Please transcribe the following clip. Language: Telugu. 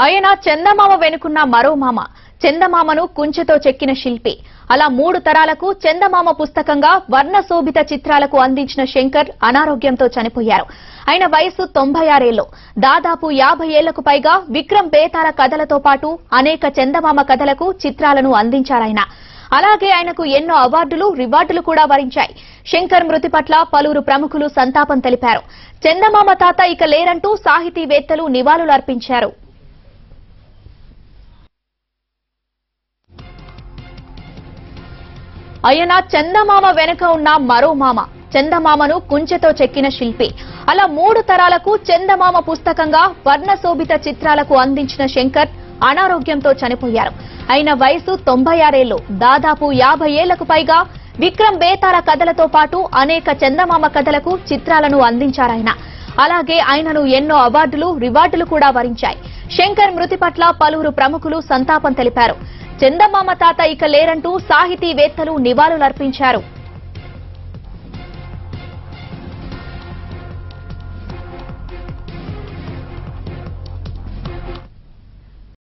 ఆయన చందమామ వెనుకున్న మరో మామ చందమామను కుంచెతో చెక్కిన శిల్పి అలా మూడు తరాలకు చందమామ పుస్తకంగా వర్ణశోభిత చిత్రాలకు అందించిన శంకర్ అనారోగ్యంతో చనిపోయారు ఆయన వయసు తొంభై ఆరేళ్లు దాదాపు యాభై ఏళ్లకు పైగా విక్రమ్ బేతాళ కథలతో పాటు అనేక చందమామ కథలకు చిత్రాలను అందించారాయన అలాగే ఆయనకు ఎన్నో అవార్డులు రివార్డులు కూడా వరించాయి శంకర్ మృతి పట్ల పలువురు ప్రముఖులు సంతాపం తెలిపారు చందమామ తాత ఇక లేరంటూ సాహితీవేత్తలు నివాళులర్పించారు ఆయన చందమామ వెనుక ఉన్న మరో మామ చందమామను కుంచెతో చెక్కిన శిల్పి అలా మూడు తరాలకు చందమామ పుస్తకంగా వర్ణశోభిత చిత్రాలకు అందించిన శంకర్ అనారోగ్యంతో చనిపోయారు ఆయన వయసు తొంభై ఆరేళ్లు దాదాపు యాభై ఏళ్లకు పైగా విక్రమ్ బేతాళ కథలతో పాటు అనేక చందమామ కథలకు చిత్రాలను అందించారాయన అలాగే ఆయనను ఎన్నో అవార్డులు రివార్డులు కూడా వరించాయి శంకర్ మృతి పట్ల పలువురు ప్రముఖులు సంతాపం తెలిపారు చందమామ తాత ఇక లేరంటూ సాహితీవేత్తలు నివాళులర్పించారు